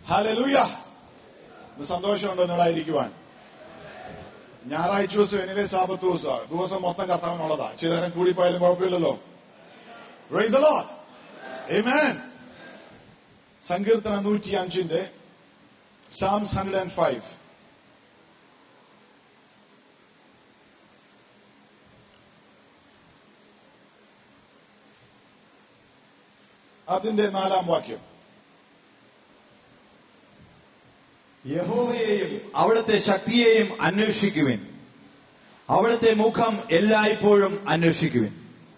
ഹലലൂയ ഇന്ന് സന്തോഷമുണ്ടോ ഇവിടെ ഇരിക്കുവാൻ ഞായറാഴ്ച ദിവസം എനിവേ സാപത്ത് ദിവസം ദിവസം മൊത്തം കർത്താവിനുള്ളതാ ചിലരം കൂടിപ്പോയാലും കുഴപ്പമില്ലല്ലോ Praise the Lord. Amen. സങ്കീർത്തന നൂറ്റി അഞ്ചിന്റെ സാംസ് ഹൺഡ്രഡ് ആൻഡ് ഫൈവ് അതിന്റെ നാലാം വാക്യം യഹോവയെയും അവിടുത്തെ ശക്തിയെയും അന്വേഷിക്കുവിൻ അവിടുത്തെ മുഖം എല്ലായ്പ്പോഴും അന്വേഷിക്കുവിൻ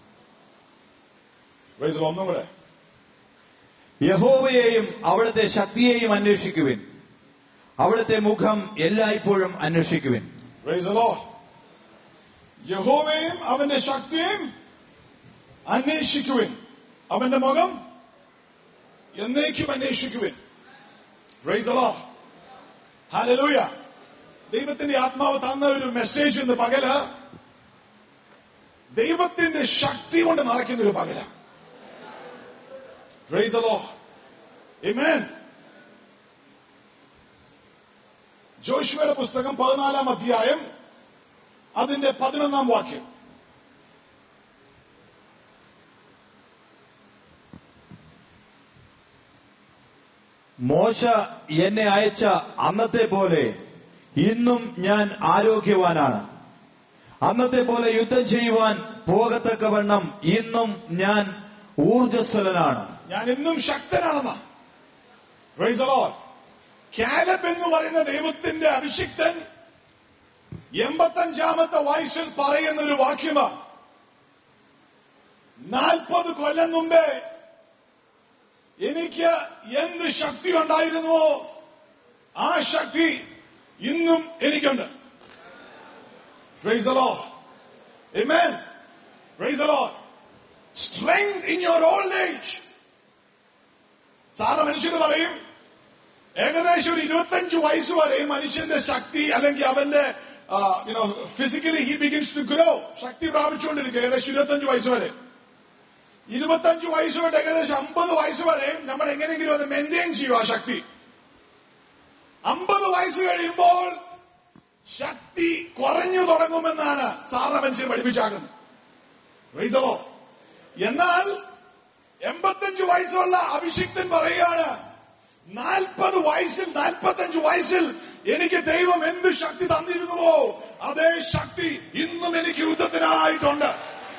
Praise the Lord. ഒന്നും കൂടെ യഹോവയെയും അവിടുത്തെ ശക്തിയെയും അന്വേഷിക്കുവിൻ അവിടുത്തെ മുഖം എല്ലായ്പ്പോഴും അന്വേഷിക്കുവിൻ Praise the Lord. യഹോവയും അവന്റെ ശക്തിയും അന്വേഷിക്കുവിൻ അവന്റെ മുഖം എന്നേക്കും അന്വേഷിക്കുവിൻ Praise the Lord. Hallelujah. ദൈവത്തിന്റെ ആത്മാവ് തന്ന ഒരു മെസ്സേജ് ഇന്ന് പകല് ദൈവത്തിന്റെ ശക്തി കൊണ്ട് നിറയ്ക്കുന്ന ഒരു പകല Praise the Lord. Amen. ജോഷുവയുടെ പുസ്തകം പതിനാലാം അധ്യായം അതിന്റെ പതിനൊന്നാം വാക്യം മോശ എന്നെ അയച്ച അന്നത്തെ പോലെ ഇന്നും ഞാൻ ആരോഗ്യവാനാണ് അന്നത്തെ പോലെ യുദ്ധം ചെയ്യുവാൻ പോകത്തക്കവണ്ണം ഇന്നും ഞാൻ ഊർജസ്വലനാണ് ഞാൻ ഇന്നും ശക്തനാണെന്ന Praise the Lord. കാലബ് എന്ന് പറയുന്ന ദൈവത്തിന്റെ അഭിഷിക്തൻ എൺപത്തഞ്ചാമത്തെ വയസ്സിൽ പറയുന്ന ഒരു വാക്യമാണ് നാൽപ്പത് കൊല്ലം മുമ്പേ എനിക്ക് എന്ത് ശക്തി ഉണ്ടായിരുന്നുവോ ആ ശക്തി ഇന്നും എനിക്കുണ്ട് Praise the Lord. Amen. Praise the Lord. Strength in your old age. സാധാരണ മനുഷ്യന് പറയും ഏകദേശം ഒരു ഇരുപത്തഞ്ച് വയസ്സ് വരെ മനുഷ്യന്റെ ശക്തി അല്ലെങ്കിൽ അവന്റെ you know physically he begins to grow ശക്തി പ്രാപിച്ചുകൊണ്ടിരിക്കുക ഏകദേശം ഇരുപത്തഞ്ച് വയസ്സ് വരെ ഇരുപത്തഞ്ച് വയസ്സ് തൊട്ട് ഏകദേശം അമ്പത് വയസ്സ് വരെ നമ്മൾ എങ്ങനെയെങ്കിലും അത് മെയിൻറ്റെയിൻ ചെയ്യും ആ ശക്തി അമ്പത് വയസ്സ് കഴിയുമ്പോൾ ശക്തി കുറഞ്ഞു തുടങ്ങുമെന്നാണ് സാധാരണ മനുഷ്യൻ പഠിപ്പിച്ചാക്കുന്നത് Praise the Lord. എന്നാൽ എൺപത്തഞ്ച് വയസ്സുള്ള അഭിഷിക്തൻ പറയുകയാണ് നാൽപ്പത് വയസ്സിൽ നാൽപ്പത്തഞ്ച് വയസ്സിൽ എനിക്ക് ദൈവം എന്ത് ശക്തി തന്നിരുന്നുവോ അതേ ശക്തി ഇന്നും എനിക്ക് യുദ്ധത്തിനായിട്ടുണ്ട്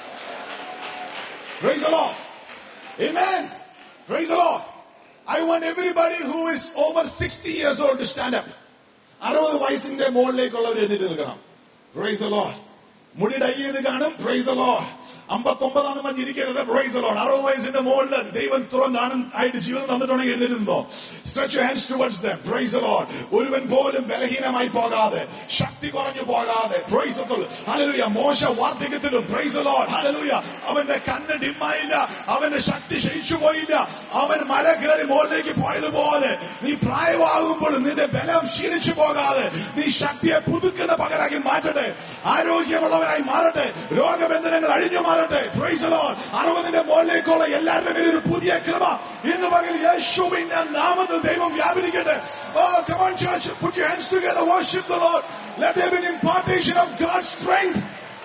Praise the Lord. Amen. Praise the Lord. I want everybody who is over 60 years old to stand up. അറുപത് വയസ്സിന്റെ മുകളിലേക്കുള്ളവർ എഴുന്നേറ്റ് നിൽക്കണം പ്രൈസ് the Lord. മുടി ഡൈ ചെയ്ത് കാണും പ്രൈസ് the Lord. അമ്പത്തൊമ്പതാണ് മഞ്ഞിരിക്കരുത് പ്രൈസ് ലോഡ് അറുപത് വയസ്സിന്റെ മുകളിൽ ദൈവം തുറന്നാണ് ആയിട്ട് ജീവിതം തന്നിട്ടുണ്ടെങ്കിൽ എഴുതിരുന്നോ stretch hands towards them praise Lord ഒരുവൻ പോലും ബലഹീനമായി പോകാതെ ശക്തി കുറഞ്ഞു പോകാതെ പ്രൈസ് ഹല്ലേലൂയ മോശ വാർദ്ധക്യത്തിലും പ്രൈസ് ലോഡ് ഹല്ലേലൂയ അവന്റെ കണ്ണ് ഡിമ്മായില്ല അവന്റെ ശക്തി ക്ഷയിച്ചു പോയില്ല അവൻ മല കയറി മുകളിലേക്ക് പോയതുപോലെ നീ പ്രായമാകുമ്പോൾ നിന്റെ ബലം ക്ഷീണിച്ചു പോകാതെ നീ ശക്തിയെ പുതുക്കുന്ന പകരാക്കി മാറ്റട്ടെ ആരോഗ്യമുള്ളവരായി മാറട്ടെ രോഗബന്ധനങ്ങൾ അഴിഞ്ഞു മാറട്ടെ പ്രൈസ് ലോഡ് അറുപതിന്റെ മുകളിലേക്കുള്ള എല്ലാവരുടെ മേലും ഒരു പുതിയ കൃപ ഇന്ന് പകൽ യേശുവിന്റെ നാമത്തിൽ ദൈവം വ്യാപരിക്കട്ടെ Oh, come on, church, put your hands together, worship the Lord. Let there be an impartation of God's strength.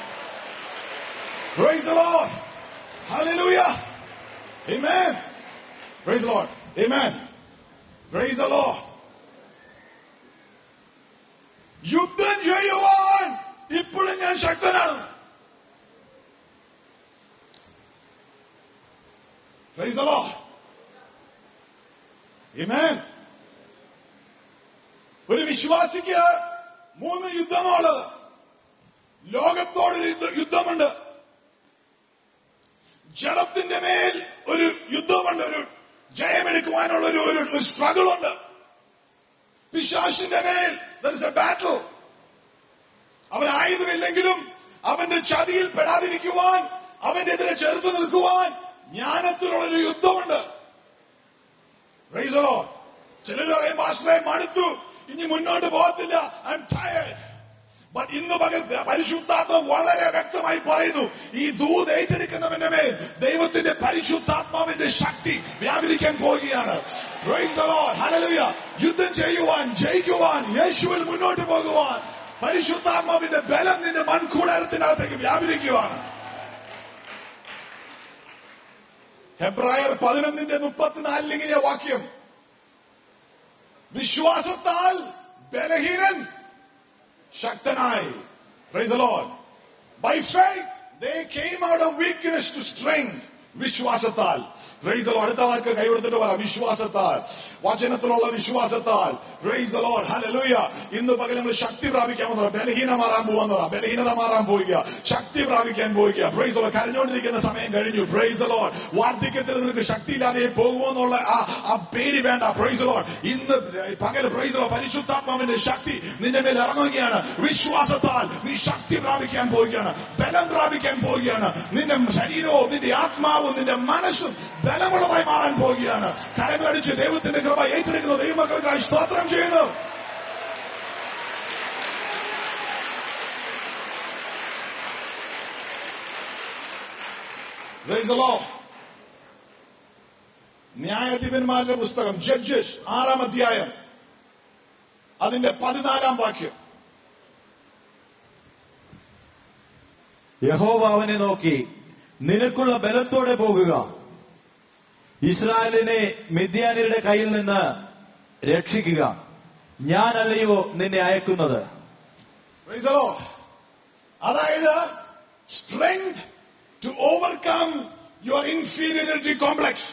Praise the Lord. Hallelujah. Amen. Praise the Lord. Amen. Praise the Lord. യുദ്ധം ചെയ്യുവാൻ ഇപ്പോഴും ഞാൻ ശക്തനാണ് Praise the Lord. Amen. ഒരു വിശ്വാസിക്ക് മൂന്ന് യുദ്ധമാണുള്ളത് ലോകത്തോടൊരു യുദ്ധ- യുദ്ധമുണ്ട് ജഡത്തിന്റെ മേൽ ഒരു യുദ്ധമുണ്ട് ഒരു ജയമെടുക്കുവാനുള്ള ഒരു ഒരു സ്ട്രഗിൾ ഉണ്ട് പിശാശിന്റെ മേൽ ദർ ഇസ് എ ബാറ്റിൽ അവൻ ആയുധമില്ലെങ്കിലും അവന്റെ ചതിയിൽ പെടാതിരിക്കുവാൻ അവന്റെ എതിരെ ചെറുത്തു നിൽക്കുവാൻ ജ്ഞാനത്തിലുള്ളൊരു യുദ്ധമുണ്ട് Praise the Lord. ചിലർ പറയും പാസ്റ്ററെ മടുത്തു ഇനി മുന്നോട്ട് പോകത്തില്ല ഐ എം ടയർഡ് ബട്ട് ഇന്ന് പകൽ പരിശുദ്ധാത്മ വളരെ വ്യക്തമായി പറയുന്നു ഈ ദൂത് ഏറ്റെടുക്കുന്നവന്റെ മേൽ ദൈവത്തിന്റെ പരിശുദ്ധാത്മാവിന്റെ ശക്തി വ്യാപരിക്കാൻ പോവുകയാണ് Praise the Lord. Hallelujah. യുദ്ധം ചെയ്യുവാൻ ജയിക്കുവാൻ യേശുവിൽ മുന്നോട്ട് പോകുവാൻ പരിശുദ്ധാത്മാവിന്റെ ബലം നിന്റെ മൺകൂടാരത്തിനകത്തേക്ക് വ്യാപരിക്കുവാണ് ഹെബ്രായർ പതിനൊന്നിന്റെ മുപ്പത്തിനാലിലിങ്ങനെ വാക്യം വിശ്വാസത്താൽ ബലഹീനൻ ശക്തനായി Praise the Lord. By faith, they came out of weakness to strength. വിശ്വാസത്താൽ Praise the Lord. അടുത്ത വാക്ക് കൈകൊടുത്തിട്ട് പറ വിശ്വാസത്താൽ വചനത്തിലുള്ള വിശ്വാസത്താൽ Praise the Lord. Hallelujah. ഇന്ന് പകൽ നമ്മൾ ശക്തി പ്രാപിക്കാൻ പോകുന്ന ബലഹീന മാറാൻ പോവാന്ന് പറ ബലഹീനത മാറാൻ പോവുക ശക്തി പ്രാപിക്കാൻ പോവുക Praise the Lord. കരഞ്ഞുകൊണ്ടിരിക്കുന്ന സമയം കഴിഞ്ഞു Praise the Lord. വാർദ്ധക്യത്തിൽ നിനക്ക് ശക്തിയില്ലാതെ പോകുമോ എന്നുള്ള ആ ആ പേടി വേണ്ട Praise the Lord. ഇന്ന് പകൽ Praise the Lord. പരിശുദ്ധാത്മാവിന്റെ ശക്തി നിന്റെ മേൽ ഇറങ്ങുകയാണ് വിശ്വാസത്താൽ നീ ശക്തി പ്രാപിക്കാൻ പോവുകയാണ് ബലം പ്രാപിക്കാൻ പോവുകയാണ് നിന്റെ ശരീരവും നിന്റെ ആത്മാവും നിന്റെ മനസ്സും ബലമുള്ളതായി മാറാൻ പോവുകയാണ് കരങ്ങളടിച്ച് ദൈവത്തിന്റെ കൃപ ഏറ്റെടുക്കുന്ന ദൈവമക്കൾക്കായി സ്തോത്രം ചെയ്യുന്നു Praise the Lord. ന്യായാധിപന്മാരുടെ പുസ്തകം ജഡ്ജസ് ആറാം അധ്യായം അതിന്റെ പതിനാലാം വാക്യം യഹോവ അവനെ നോക്കി നിനക്കുള്ള ബലത്തോടെ പോകുക ഇസ്രായേലിനെ മിദ്യാനിയുടെ കയ്യിൽ നിന്ന് രക്ഷിക്കുക ഞാനല്ലയോ നിന്നെ അയക്കുന്നത് Praise the Lord. അതായത് strength to overcome your inferiority complex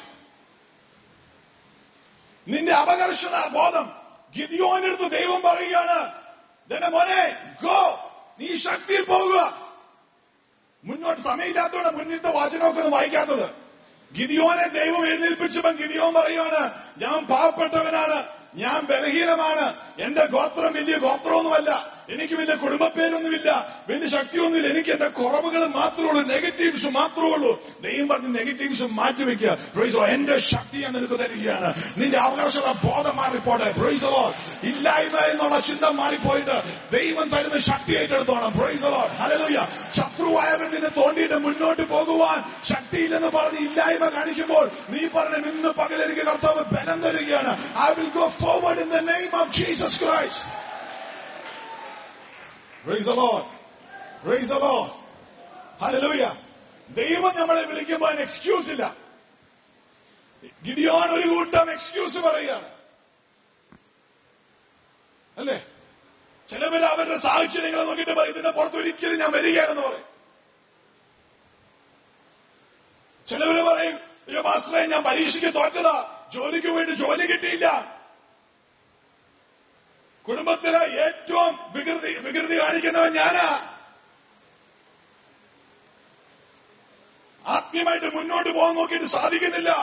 നിന്റെ അപകർഷത ബോധം ഗിദിയോനെടുത്ത് ദൈവം പറയുകയാണ് "ദേ മോനെ ഗോ നീ ശക്തിയിൽ പോകുക മുന്നോട്ട് സമയമില്ലാത്തതുകൊണ്ട് മുന്നിലത്തെ വാചകമൊക്കെ ഒന്ന് വായിക്കാത്തത് ഗിദിയോനെ ദൈവം എഴുന്നേൽപ്പിച്ചപ്പോൾ ഗിദിയോൻ പറയുകയാണ് ഞാൻ പാവപ്പെട്ടവനാണ് ഞാൻ ബലഹീനമാണ് എന്റെ ഗോത്രം വലിയ ഗോത്രമൊന്നുമല്ല എനിക്ക് വലിയ കുടുംബ പേരൊന്നുമില്ല വലിയ ശക്തിയൊന്നുമില്ല എനിക്ക് എന്റെ കുറവുകൾ മാത്രമേ ഉള്ളൂ നെഗറ്റീവ്സ് മാത്രമേ ഉള്ളൂ ദൈവം പറഞ്ഞ് നെഗറ്റീവ്സ് മാറ്റിവെക്കുക പ്രൊയ്സോ എന്റെ ശക്തി ഞാൻ നിനക്ക് തരികയാണ് നിന്റെ അവകാശത ബോധം മാറിപ്പോട്ടെ പ്രൊയ്സലോ ഇല്ലായ്മ എന്നുള്ള ചിന്ത മാറിപ്പോയിട്ട് ദൈവം തരുന്ന ശക്തി ഏറ്റെടുത്തോണം പ്രൊയ്സലോ ഹലലുയ ശത്രുവായവൻ നിന്നെ തോണ്ടിയിട്ട് മുന്നോട്ട് പോകുവാൻ ശക്തിയില്ലെന്ന് പറഞ്ഞ് ഇല്ലായ്മ കാണിക്കുമ്പോൾ നീ പറഞ്ഞ ഇന്ന് പകൽ എനിക്ക് കർത്താവ് ബലം തരികയാണ് I will go forward in the name of Jesus Christ Praise the Lord. Praise the Lord. Hallelujah. ദൈവം നമ്മളെ വിളിക്കുമ്പോൾ എക്സ്ക്യൂസ് ഇല്ല ഗിഡിയോൺ ഒരു കൂട്ടം എക്സ്ക്യൂസ് പറയുകയാണ് അല്ലേ ചിലവര് അവരുടെ സാഹചര്യങ്ങളെ നോക്കിയിട്ട് പറയും ഇതിന്റെ പുറത്ത് ഒരിക്കലും ഞാൻ വരികയാണെന്ന് പറയും ചിലവര് പറയും അയ്യോ മാസ്റ്ററെ ഞാൻ പരീക്ഷയ്ക്ക് തോറ്റതാ ജോലിക്ക് വേണ്ടി ജോലി കിട്ടിയില്ല കുടുംബത്തിലെ ഏറ്റവും വികൃതി വികൃതി കാണിക്കുന്നവൻ ഞാനാ ആത്മീയമായിട്ട് മുന്നോട്ട് പോകാൻ നോക്കിയിട്ട് സാധിക്കുന്നില്ല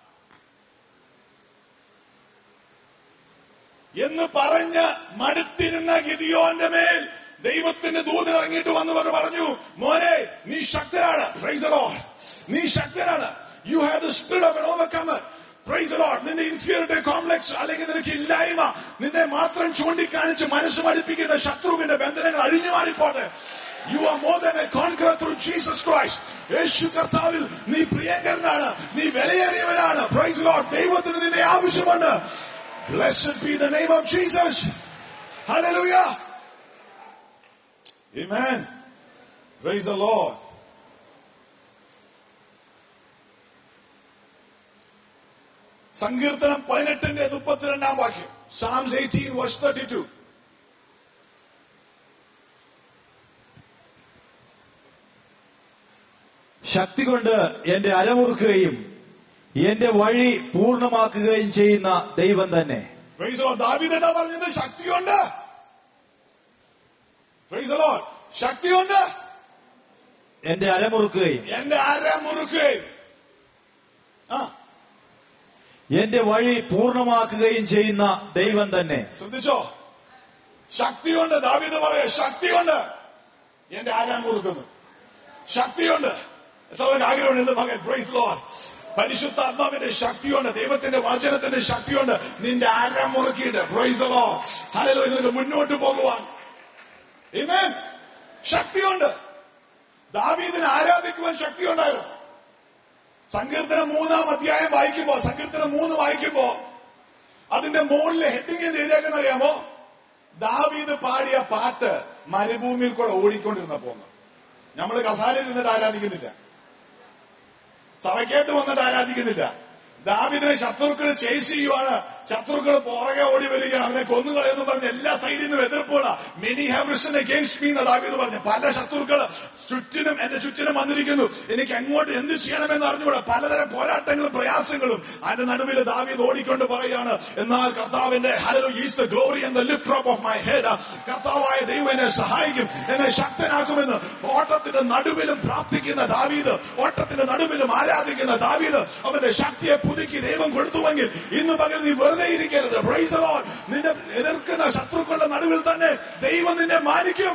എന്ന് പറഞ്ഞ് മടുത്തിരുന്ന ഗിദിയോന്റെ മേൽ ദൈവത്തിന്റെ ദൂതൻ ഇറങ്ങിയിട്ട് വന്നവർ പറഞ്ഞു മോനെ നീ ശക്തനാണ് Praise the Lord. നീ ശക്തനാണ് you have the spirit of an overcomer praise Lord നിന്റെ ഇൻഫീരിയറിറ്റി കോംപ്ലക്സ് അല്ലെങ്കിൽ നിനക്ക് ഇല്ലായ്മ നിന്നെ മാത്രം ചൂണ്ടിക്കാണിച്ച് മനസ്സ് മടുപ്പിക്കുന്ന ശത്രുവിന്റെ ബന്ധനങ്ങൾ അഴിഞ്ഞു മാറിപ്പോട്ടെ you are more than a conqueror through Jesus Christ യേശു കർത്താവിൽ നീ പ്രിയങ്കരനാണ് നീ വിലയേറിയവനാണ് പ്രൈസ് ലോഡ് ദൈവത്തിന് നിന്നെ ആവശ്യമുണ്ട് Blessed be the name of Jesus. Hallelujah. Amen. Praise the Lord. സങ്കീർത്തനം പതിനെട്ടിന്റെ മുപ്പത്തിരണ്ടാം വാക്യം Psalms eighteen verse thirty two ശക്തി കൊണ്ട് എന്റെ അരമുറുക്കുകയും എന്റെ വഴി പൂർണ്ണമാക്കുകയും ചെയ്യുന്ന ദൈവം തന്നെ പ്രൈസ് ലോഡ് ദാവീദ് എന്താ പറഞ്ഞത് ശക്തിയുണ്ട് പ്രൈസ് ലോഡ് ശക്തിയുണ്ട് എന്റെ അരമുറുക്കുകയും എന്റെ അര മുറുക്കുകയും ആ എന്റെ വഴി പൂർണ്ണമാക്കുകയും ചെയ്യുന്ന ദൈവം തന്നെ ശ്രദ്ധിച്ചോ ശക്തിയുണ്ട് ദാവീദ് പറയാ ശക്തിയുണ്ട് എന്റെ ആരാൻ കൊടുക്കുന്നു ശക്തിയുണ്ട് എത്ര പേർക്ക് ആഗ്രഹമുണ്ട് എന്റെ മകൻ പ്രൈസ് ലോഡ് പരിശുദ്ധാത്മാവിന്റെ ശക്തിയുണ്ട് ദൈവത്തിന്റെ വചനത്തിന്റെ ശക്തിയുണ്ട് നിന്റെ ആരം മുറുക്കിയിട്ട് പ്രൈസ് ലോ ഹലോ നിനക്ക് മുന്നോട്ട് പോകുവാൻ Amen. ശക്തിയുണ്ട് ദാവീദിന് ആരാധിക്കുവാൻ ശക്തിയുണ്ടായിരുന്നു സങ്കീർത്തനം മൂന്നാം അധ്യായം വായിക്കുമ്പോ സങ്കീർത്തനം മൂന്ന് വായിക്കുമ്പോ അതിന്റെ മുകളിലെ ഹെഡിങ് എന്ത് ചെയ്തേക്കെന്ന് അറിയാമോ ദാവീദ് പാടിയ പാട്ട് മരുഭൂമിയിൽ കൂടെ ഓടിക്കൊണ്ടിരുന്നപ്പോ നമ്മൾ കസാലയിൽ നിന്നിട്ട് ആരാധിക്കുന്നില്ല സഭയ്ക്കകത്ത് വന്നിട്ട് ആരാധിക്കുന്നില്ല ദാവിദിനെ ശത്രുക്കൾ ചേസ് ചെയ്യുവാണ് ശത്രുക്കൾ പുറകെ ഓടി വരികയാണ് അവനെ കൊന്നുകളയെന്ന് പറഞ്ഞ് എല്ലാ സൈഡിൽ നിന്നും എതിർപ്പുകളാ many have risen against me എന്ന് ദാവീദ് പറഞ്ഞു പല ശത്രുക്കൾ ചുറ്റിനും എന്റെ ചുറ്റിനും വന്നിരിക്കുന്നു എനിക്ക് എങ്ങോട്ട് എന്ത് ചെയ്യണമെന്ന് അറിഞ്ഞുകൂടാ പലതരം പോരാട്ടങ്ങളും പ്രയാസങ്ങളും അതിന്റെ നടുവിൽ ദാവീദ് ഓടിക്കൊണ്ട് പറയാണ് എന്നാൽ കർത്താവിന്റെ hello is the glory and the lift of of my head കർത്താവായ ദൈവം എന്നെ സഹായിക്കും എന്നെ ശക്തനാക്കുമെന്ന് ഓട്ടത്തിന്റെ നടുവിലും പ്രാർത്ഥിക്കുന്ന ദാവീദ് ഓട്ടത്തിന്റെ നടുവിലും ആരാധിക്കുന്ന ദാവീദ് അവന്റെ ശക്തിയെ പുതുക്കി ദൈവം കൊടുത്തുവെങ്കിൽ ഇന്ന് പകൽ നീ വെറുതെ ഇരിക്കരുത് Praise the Lord. നിന്നെ എതിർക്കുന്ന ശത്രുക്കളുടെ നടുവിൽ തന്നെ ദൈവം നിന്നെ മാനിക്കും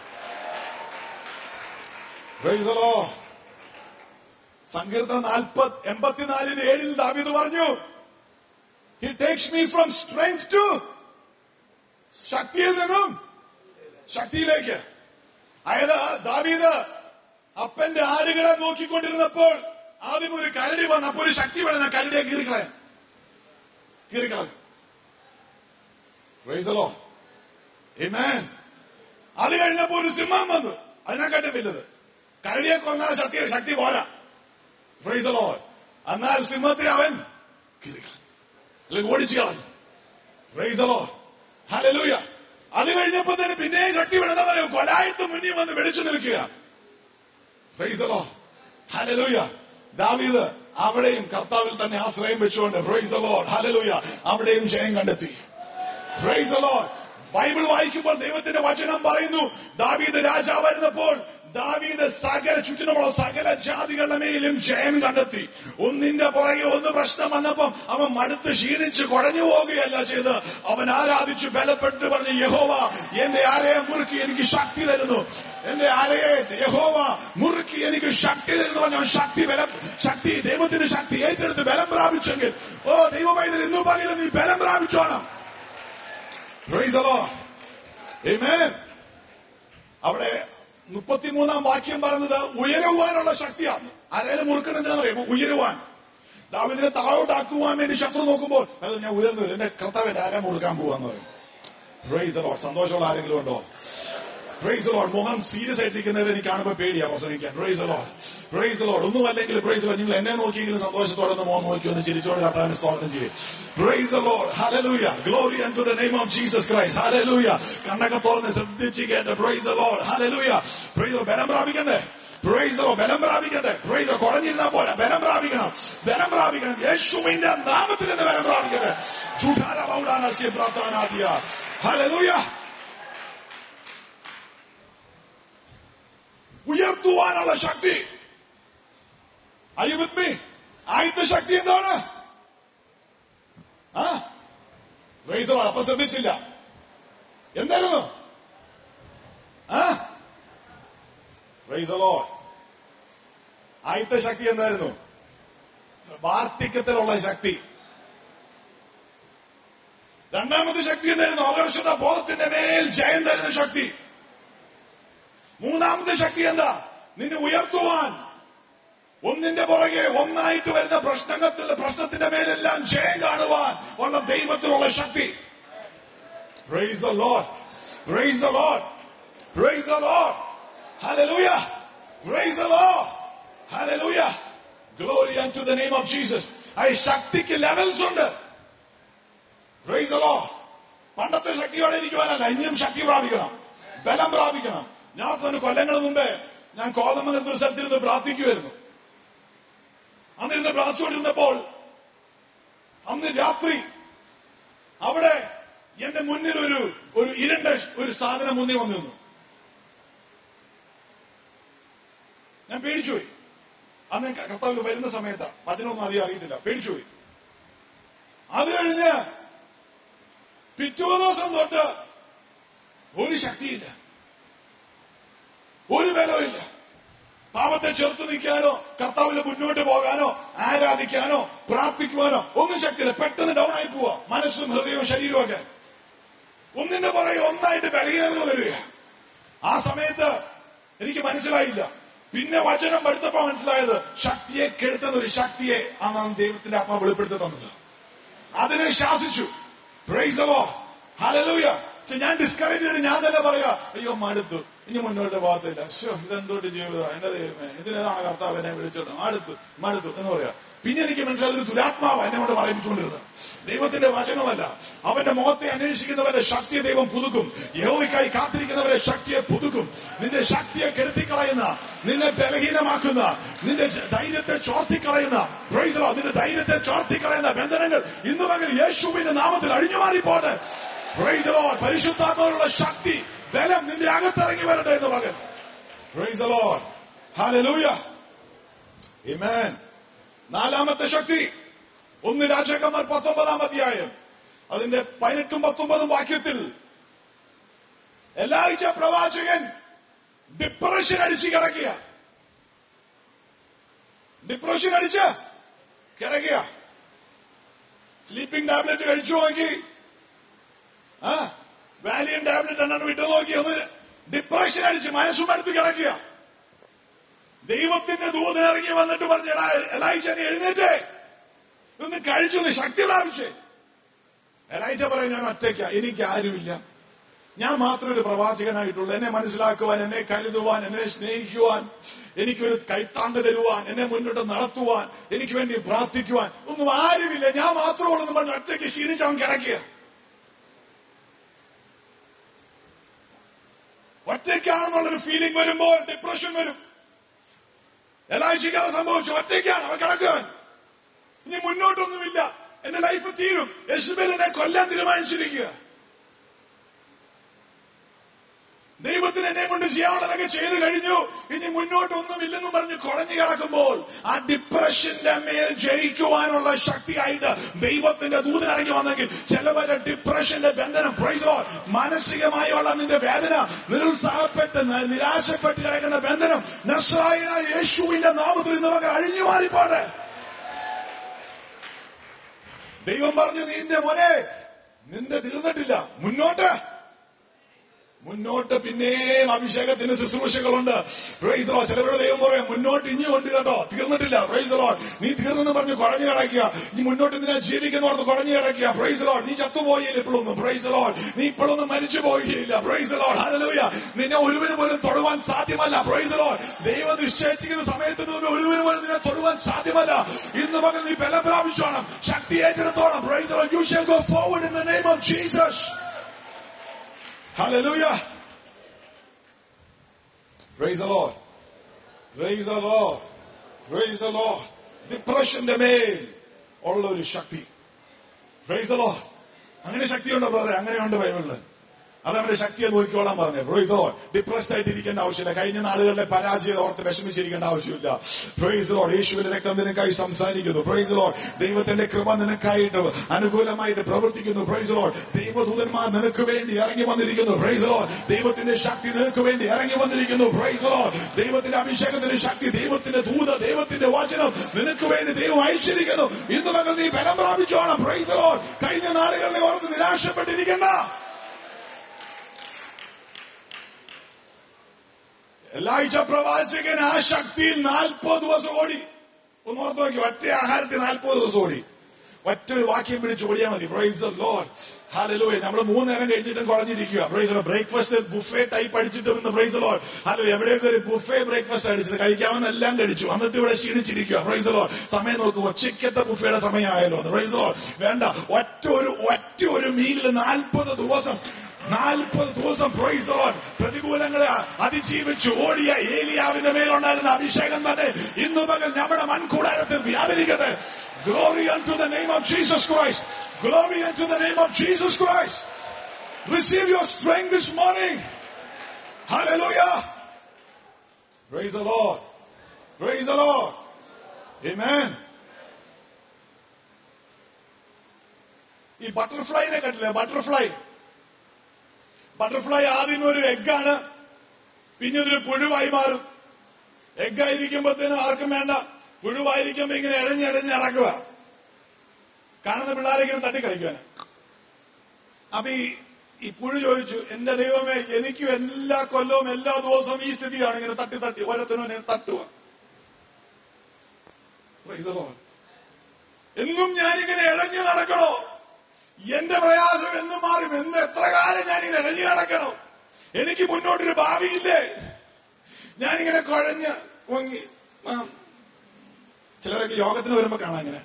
Praise the Lord. സങ്കീർത്തനം നാൽപ്പത് എൺപത്തിനാലിന് ഏഴിൽ ദാവീദ് പറഞ്ഞു he takes me from strength to ശക്തിയിൽ നിന്നും ശക്തിയിലേക്ക് അതായത് ദാവീദ് അപ്പന്റെ ആടുകളെ നോക്കിക്കൊണ്ടിരുന്നപ്പോൾ ആദ്യം ഒരു കരടി വന്നു അപ്പൊ ഒരു ശക്തി വേണം ആ കരടിയെ കീറിക്കളയാൻ കീറിക്കളഞ്ഞു Praise the Lord. Amen. അത് കഴിഞ്ഞപ്പോ ഒരു സിംഹം വന്നു അതിനെക്കാട്ടും വലുത് കരടിയെ കൊന്നാൽ ശക്തി ശക്തി പോരാ Praise the Lord. എന്നാൽ സിംഹത്തെ അവൻ കീറിക്കളഞ്ഞു അല്ലെങ്കിൽ ഓടിച്ചു കളഞ്ഞു Praise the Lord. Hallelujah. അത് കഴിഞ്ഞപ്പോ തന്നെ പിന്നെയും ശക്തി വേണമെന്ന് പറയും കൊലായത്ത് മുന്നിൽ വന്ന് വെളിച്ചു നിൽക്കുക Praise the Lord. Hallelujah. ദാവീദ് അവിടെയും കർത്താവിൽ തന്നെ ആശ്രയം വെച്ചുകൊണ്ട് പ്രൈസ് ലോഡ് ഹലലൂയ അവിടെയും ജയം കണ്ടെത്തി പ്രൈസ് ലോഡ് ബൈബിൾ വായിക്കുമ്പോൾ ദൈവത്തിന്റെ വചനം പറയുന്നു ദാവീദ് രാജാവായിരുന്നപ്പോൾ ദാവീദ് സകല ചുറ്റിനുമുള്ള സകല ജാതികളുടെ മേലും ജയം കണ്ടെത്തി ഒന്നിന്റെ പുറകെ ഒന്ന് പ്രശ്നം വന്നപ്പം അവൻ മടുത്ത് ക്ഷീണിച്ച് കുഴഞ്ഞു പോവുകയല്ല ചെയ്ത് അവൻ ആരാധിച്ചു ബലപ്പെട്ട് പറഞ്ഞു യഹോവ എന്റെ ആരയെ മുറുക്കി എനിക്ക് ശക്തി തരുന്നു എന്റെ ആരയെ യഹോവ മുറുക്കി എനിക്ക് ശക്തി തരുന്നു പറഞ്ഞു അവൻ ശക്തി ബലം ശക്തി ദൈവത്തിന്റെ ശക്തി ഏറ്റെടുത്ത് ബലം പ്രാപിച്ചെങ്കിൽ ഓ ദൈവമൈതൽ ഇന്നു പകരം നീ ബലം പ്രാപിച്ചോണം Praise the Lord. Amen. അവിടെ മുപ്പത്തിമൂന്നാം വാക്യം പറയുന്നത് ഉയരുവാനുള്ള ശക്തിയാണ് ആരെയും മുറുക്കുന്നതിനറിയാമോ ഉയരുവാൻ ദാവിദിനെ താഴോട്ടാക്കുവാൻ വേണ്ടി ശത്രു നോക്കുമ്പോൾ അത് ഞാൻ ഉയർന്നു വരും. എന്റെ കർത്താവിന്റെ ആരെ മുറുക്കാൻ പോവാന്ന് പറയും പ്രൈസ് ലോഡ് സന്തോഷമുള്ള ആരെങ്കിലും ഉണ്ടോ പ്രൈസ് ലോഡ് മുഖം സീരിയസ് ആയിട്ടിരിക്കുന്നവരെ എനിക്ക് കാണുമ്പോൾ പേടിയാ പ്രസംഗിക്കാൻ പ്രൈസ് ലോഡ് പ്രൈസ് ലോഡ് ഒന്നും അല്ലെങ്കിൽ പ്രൈസ് ലോഡ് നിങ്ങൾ എന്നെ നോക്കിയെങ്കിലും സന്തോഷത്തോടെ ഒന്ന് മോൻ നോക്കി ഒന്ന് ചിരിച്ചോട് കർത്താവിന് സ്തോത്രം ചെയ്യും praise Lord hallelujah glory and to the name of Jesus Christ hallelujah കണ്ണൊക്കെ തുറന്ന് ശ്രദ്ധിച്ച് കേട്ട് പ്രൈസ് ലോഡ് ഹലലൂയ പ്രൈസ് ബലം പ്രാപിക്കണ്ടേ പ്രൈസോ ബലം പ്രാപിക്കട്ടെ പ്രൈസോ കുഴഞ്ഞിരുന്നാ പോരാ ബലം പ്രാപിക്കണം ബലം പ്രാപിക്കണം യേശുവിന്റെ നാമത്തിൽ നിന്ന് ബലം പ്രാപിക്കട്ടെ ചൂടാര പൗടാനസ്യ പ്രാർത്ഥനാദിയ ഹലലൂയ ഉയർത്തുവാനുള്ള ശക്തി അയ്യുവിത്മി ആയുധ ശക്തി എന്താണ് ആ പ്രൈസോ അപ്പൊ ശ്രദ്ധിച്ചില്ല എന്തായിരുന്നു ആ പ്രൈസ് ലോഡ് ആദ്യത്തെ ശക്തി എന്തായിരുന്നു വാർദ്ധക്യത്തിലുള്ള ശക്തി രണ്ടാമത്തെ ശക്തി എന്തായിരുന്നു അപകർഷത ബോധത്തിന്റെ മേൽ ജയം തരുന്ന ശക്തി മൂന്നാമത്തെ ശക്തി എന്താ നിന്നെ ഉയർത്തുവാൻ ഒന്നിന്റെ പുറകെ ഒന്നായിട്ട് വരുന്ന പ്രശ്നത്തിൽ പ്രശ്നത്തിന്റെ മേലെല്ലാം ജയം കാണുവാൻ ഉള്ള ദൈവത്തിലുള്ള ശക്തി Praise the Lord. Praise the Lord. Praise the Lord. Hallelujah. Praise the Lord. Hallelujah. Glory unto the name of Jesus. ആ ശക്തിക്ക് ലെവൽസ് ഉണ്ട് Praise the Lord. പണ്ടത്തെ ശക്തിയോടെ ഇരിക്കുവാനല്ല ഇനിയും ശക്തി പ്രാപിക്കണം ബലം പ്രാപിക്കണം ഞാൻ തന്നെ കൊല്ലങ്ങൾ മുമ്പേ ഞാൻ കോതമംഗലത്ത് ഒരു സ്ഥലത്തിരുന്ന് പ്രാർത്ഥിക്കുമായിരുന്നു അന്നിരുന്ന് പ്രാർത്ഥിച്ചുകൊണ്ടിരുന്നപ്പോൾ അന്ന് രാത്രി അവിടെ എന്റെ മുന്നിൽ ഒരു ഒരു ഇരുണ്ട ഒരു സാധനം മുന്നിൽ വന്നു നിന്നു ഞാൻ പേടിച്ചുപോയി അന്ന് കർത്താവിൽ വരുന്ന സമയത്ത് വചനമൊന്നും അധികം അറിയത്തില്ല പേടിച്ചുപോയി അത് കഴിഞ്ഞ് പിറ്റേ ദിവസം തൊട്ട് ഒരു ശക്തിയില്ല ഒരു ബലമില്ല പാപത്തെ ചെറുത്ത് നിൽക്കാനോ കർത്താവിന് മുന്നോട്ട് പോകാനോ ആരാധിക്കാനോ പ്രാർത്ഥിക്കുവാനോ ഒന്നും ശക്തിയില്ല പെട്ടെന്ന് ഡൗൺ ആയി പോവാ മനസ്സും ഹൃദയവും ശരീരവും ഒക്കെ ഒന്നിന്റെ പുറകെ ഒന്നായിട്ട് ബലഹീനതകൾ വരിക ആ സമയത്ത് എനിക്ക് മനസ്സിലായില്ല പിന്നെ വചനം പഠിത്തപ്പോ മനസ്സിലായത് ശക്തിയെ കെടുത്തുന്ന ഒരു ശക്തിയെ അന്നാണ് ദൈവത്തിന്റെ ആത്മാ വെളിപ്പെടുത്തി തന്നത് അതിനെ ശാസിച്ചു പ്രൈസലോ ഹലലൂയ ഞാൻ ഡിസ്കറേജ് ചെയ്തിട്ട് ഞാൻ തന്നെ പറയാ അയ്യോ മടുത്തു ഇനി മുന്നോട്ട് പോകത്തില്ല ശോ ഇതെന്തോട്ട് ജീവിതം എന്റെ ദൈവമേ ഇതിനേതാണ് കർത്താവ് എന്നെ വിളിച്ചത് മടുത്തു മടുത്തു എന്ന് പറയാ പിന്നെ എനിക്ക് മനസ്സിലായത് ഒരു ദുരാത്മാവ് എന്നെ കൊണ്ട് പറയിപ്പിച്ചുകൊണ്ടിരുന്നത് ദൈവത്തിന്റെ വചനമല്ല അവന്റെ മുഖത്തെ അന്വേഷിക്കുന്നവരുടെ ശക്തിയെ ദൈവം പുതുക്കും യഹോവയ്ക്കായി കാത്തിരിക്കുന്നവരെ ശക്തിയെ പുതുക്കും നിന്റെ ശക്തിയെ കെടുത്തിക്കളയുന്ന നിന്നെ ബലഹീനമാക്കുന്ന നിന്റെ ജ- ധൈര്യത്തെ ചോർത്തിക്കളയുന്ന praise the Lord, നിന്റെ ധൈര്യത്തെ ചോർത്തിക്കളയുന്ന ബന്ധനങ്ങൾ ഇന്നു പകൽ യേശുവിന്റെ നാമത്തിൽ അഴിഞ്ഞു മാറിപ്പോട്ടെ Praise the Lord. പരിശുദ്ധാത്മാവിനുള്ള ശക്തി ബലം നിന്റെ അകത്തിറങ്ങി വരട്ടെ എന്ന് പകൽ Praise the Lord. Hallelujah. Amen. നാലാമത്തെ ശക്തി ഒന്ന് രാജാക്കന്മാർ പത്തൊമ്പതാം അധ്യായം അതിന്റെ പതിനെട്ടും പത്തൊമ്പതും വാക്യത്തിൽ എല്ലാഴ്ച പ്രവാചകൻ ഡിപ്രഷൻ അടിച്ച് കിടക്കുക ഡിപ്രഷൻ അടിച്ച് കിടക്കുക സ്ലീപ്പിംഗ് ടാബ്ലറ്റ് കഴിച്ചു നോക്കി ആ വാലിയൻ ടാബ്ലറ്റ് എണ്ണ വിട്ടു നോക്കി ഒന്ന് ഡിപ്രഷൻ അടിച്ച് മനസ്സും എടുത്ത് കിടക്കുക ദൈവത്തിന്റെ ദൂതൻ ഇറങ്ങി വന്നിട്ട് പറഞ്ഞടാ എലായിച്ച നീ എഴുന്നേറ്റേ ഒന്ന് കഴിച്ചു നീ ശക്തി പ്രാപിച്ചേ എലായിച്ച പറയും ഞാൻ ഒറ്റയ്ക്ക എനിക്ക് ആരുമില്ല ഞാൻ മാത്രം ഒരു പ്രവാചകനായിട്ടുള്ളൂ എന്നെ മനസ്സിലാക്കുവാൻ എന്നെ കരുതുവാൻ എന്നെ സ്നേഹിക്കുവാൻ എനിക്കൊരു കൈത്താങ്ക തരുവാൻ എന്നെ മുന്നോട്ട് നടത്തുവാൻ എനിക്ക് വേണ്ടി പ്രാർത്ഥിക്കുവാൻ ഒന്നും ആരുമില്ല ഞാൻ മാത്രമുള്ളൂ എന്ന് പറഞ്ഞ് ഒറ്റയ്ക്ക് ക്ഷീണിച്ച് അവൻ കിടക്കുക ഒറ്റയ്ക്കാണെന്നുള്ളൊരു ഫീലിംഗ് വരുമ്പോൾ ഡിപ്രഷൻ വരും എലാഴ്ചയ്ക്ക് അത് സംഭവിച്ചു ഒറ്റയ്ക്കാണ് അവൻ കിടക്കുവൻ ഇനി മുന്നോട്ടൊന്നുമില്ല എന്റെ ലൈഫ് തീരും യശുബലിനെ കൊല്ലാൻ തീരുമാനിച്ചിരിക്കുക ദൈവത്തിന് എന്നെ കൊണ്ട് ചെയ്യാനുള്ളതൊക്കെ ചെയ്തു കഴിഞ്ഞു ഇനി മുന്നോട്ടൊന്നുമില്ലെന്ന് പറഞ്ഞ് കുഴഞ്ഞു കിടക്കുമ്പോൾ ആ ഡിപ്രഷന്റെ മേൽ ജയിക്കുവാനുള്ള ശക്തിയായിട്ട് ദൈവത്തിന്റെ ദൂതനിറങ്ങി വന്നെങ്കിൽ ചിലവരുടെ ഡിപ്രഷന്റെ ബന്ധനം പ്രൈസോ മാനസികമായുള്ള നിന്റെ വേദന നിരുത്സാഹപ്പെട്ട് ന- നിരാശപ്പെട്ട് കിടക്കുന്ന ബന്ധനം നസ്രായ യേശുവിന്റെ നാമത്തിൽ ഇന്ന് മകൻ അഴിഞ്ഞു മാറിപ്പോട്ടെ ദൈവം പറഞ്ഞു നിന്റെ മോനെ നിന്റെ തീർന്നിട്ടില്ല മുന്നോട്ട് മുന്നോട്ട് പിന്നെയും അഭിഷേകത്തിന് ശുശ്രൂഷകളുണ്ട് പ്രൈസ് ലോ ചിലവരുടെ ദൈവം പറയാം മുന്നോട്ട് ഇനിയുണ്ട് കേട്ടോ തീർന്നിട്ടില്ല പ്രൈസ് ലോ നീ തീർന്നെന്ന് പറഞ്ഞ് കുഴഞ്ഞു കിടക്കുക നീ മുന്നോട്ട് എന്തിനാ ജീവിക്കുന്നവർക്ക് കുഴഞ്ഞു കിടക്കുക പ്രൈസ് ലോ നീ ചത്തുപോയില്ല ഇപ്പോഴൊന്നും പ്രൈസ് ലോ നീ ഇപ്പോഴൊന്നും മരിച്ചു പോയില്ല പ്രൈസ് ലോ ഹല്ലേലൂയ നിന്നെ ഒരുവിന് പോലും തൊടുവാൻ സാധ്യമല്ല പ്രൈസ് ലോ ദൈവം നിശ്ചയിച്ചിരിക്കുന്ന സമയത്തിന് മുമ്പ് ഒരുവിന് പോലും നിന്നെ തൊടുവാൻ സാധ്യമല്ല ഇന്ന് പകൽ നീ ബലം പ്രാപിച്ചോണം ശക്തി ഏറ്റെടുത്തോണം praise Lord you shall go forward in the name of Jesus Hallelujah. Praise the Lord. Praise the Lord. Praise the Lord. ഡിപ്രഷന്റെ മേൽ ഉള്ള ഒരു ശക്തി പ്രൈസ് the Lord. അങ്ങനെ ശക്തിയുണ്ടോ ബ്രദറെ അങ്ങനെയുണ്ട് ബൈബിളില് അത് അവന്റെ ശക്തിയെ നോക്കിക്കോളാൻ പറഞ്ഞു പ്രൈസ് ലോഡ് ഡിപ്രസ്ഡ് ആയിട്ട് ഇരിക്കേണ്ട ആവശ്യമില്ല കഴിഞ്ഞ നാളുകളിലെ പരാജയത ഓർത്ത് വിഷമിച്ചിരിക്കേണ്ട ആവശ്യമില്ല പ്രൈസ് ലോഡ് യേശുവിന്റെ രക്തം നിനക്കായി സംസാരിക്കുന്നു പ്രൈസ് ലോഡ് ദൈവത്തിന്റെ കൃപ നിനക്കായിട്ട് അനുകൂലമായിട്ട് പ്രവർത്തിക്കുന്നു പ്രൈസ് ലോഡ് ദൈവദൂതന്മാർ നിനക്ക് വേണ്ടി ഇറങ്ങി വന്നിരിക്കുന്നു പ്രൈസ് ലോഡ് ദൈവത്തിന്റെ ശക്തി നിനക്ക് വേണ്ടി ഇറങ്ങി വന്നിരിക്കുന്നു പ്രൈസ് ലോഡ് ദൈവത്തിന്റെ അഭിഷേകത്തിന്റെ ശക്തി ദൈവത്തിന്റെ ദൂത ദൈവത്തിന്റെ വചനം നിനക്ക് വേണ്ടി ദൈവം അയച്ചിരിക്കുന്നു ഇന്ന് മകൾ നീ ബലം പ്രാപിച്ചോണം പ്രൈസ് ലോഡ് കഴിഞ്ഞ നാളുകളിൽ ഓർത്ത് നിരാശപ്പെട്ടിരിക്കണ്ട എല്ലാഴ്ച പ്രവാചകൻ ആ ശക്തിയിൽ നാൽപ്പത് ദിവസം ഓടി ഒന്ന് ഓർത്ത് നോക്കി ഒറ്റ ആഹാരത്തിൽ നാൽപ്പത് ദിവസം ഓടി ഒറ്റ ഒരു വാക്യം പിടിച്ച് ഓടിയാൽ മതി പ്രൈസ് ലോഡ് ഹലലൂയ നമ്മൾ മൂന്ന് നേരം കഴിഞ്ഞിട്ടും കുഴഞ്ഞിരിക്കുക പ്രൈസ് ബ്രേക്ക്ഫാസ്റ്റ് ബുഫേ ടൈപ്പ് അടിച്ചിട്ടും ഇന്ന് പ്രൈസ് ലോഡ് ഹലോ എവിടെയൊക്കെ ഒരു ബുഫേ ബ്രേക്ക്ഫാസ്റ്റ് അടിച്ചത് കഴിക്കാമെന്ന് എല്ലാം കഴിച്ചു എന്നിട്ട് ഇവിടെ ക്ഷീണിച്ചിരിക്കുക പ്രൈസ് ലോഡ് സമയം നോക്കുക ഉച്ചയ്ക്കത്തെ ബുഫയുടെ സമയമായല്ലോ പ്രൈസ് ലോഡ് വേണ്ട ഒറ്റ ഒരു ഒറ്റ ഒരു മീലിൽ നാൽപ്പത് ദിവസം നാൽപ്പത് ദിവസം പ്രൈസ് ലോഡ് പ്രതികൂലങ്ങളെ അതിജീവിച്ച് ഓടിയ ഏലിയാവിന്റെ മേലുണ്ടായിരുന്ന അഭിഷേകം തന്നെ ഇന്നു പകൽ നമ്മുടെ മൺകൂടാരത്തിൽ വ്യാപരിക്കട്ടെ glory to the name of Jesus Christ glory to the name of Jesus Christ receive your strength this morning Hallelujah. Praise the Lord. Praise the Lord. Amen. ഈ ബട്ടർഫ്ലൈനെ കണ്ടില്ലേ ബട്ടർഫ്ലൈ ബട്ടർഫ്ലൈ ആദ്യം ഒരു എഗ്ഗാണ് പിന്നെ ഇതൊരു പുഴുവായി മാറും എഗ്ഗായിരിക്കുമ്പോഴത്തേനും ആർക്കും വേണ്ട പുഴുവായിരിക്കുമ്പോ ഇങ്ങനെ ഇഴഞ്ഞിഴഞ്ഞ് നടക്കുക കാണുന്ന പിള്ളേരെ ഇങ്ങനെ തട്ടി കളിക്കുവാൻ അപ്പൊ ഈ ഈ പുഴു ചോദിച്ചു എന്റെ ദൈവമേ എനിക്കും എല്ലാ കൊല്ലവും എല്ലാ ദിവസവും ഈ സ്ഥിതിയാണ് ഇങ്ങനെ തട്ടി തട്ടി ഓരോരുത്തരും എന്നെ തട്ടുക Praise the Lord. എന്നും ഞാനിങ്ങനെ ഇഴഞ്ഞു നടക്കണോ എന്റെ പ്രയാസം എന്നും മാറും എന്ന് എത്ര കാലം ഞാനിങ്ങനെ ഇഴഞ്ഞു നടക്കണോ എനിക്ക് മുന്നോട്ടൊരു ഭാവിയില്ലേ ഞാനിങ്ങനെ കുഴഞ്ഞ് പൊങ്ങി ആ. ചിലരൊക്കെ യോഗത്തിന് വരുമ്പോ കാണാം ഇങ്ങനെ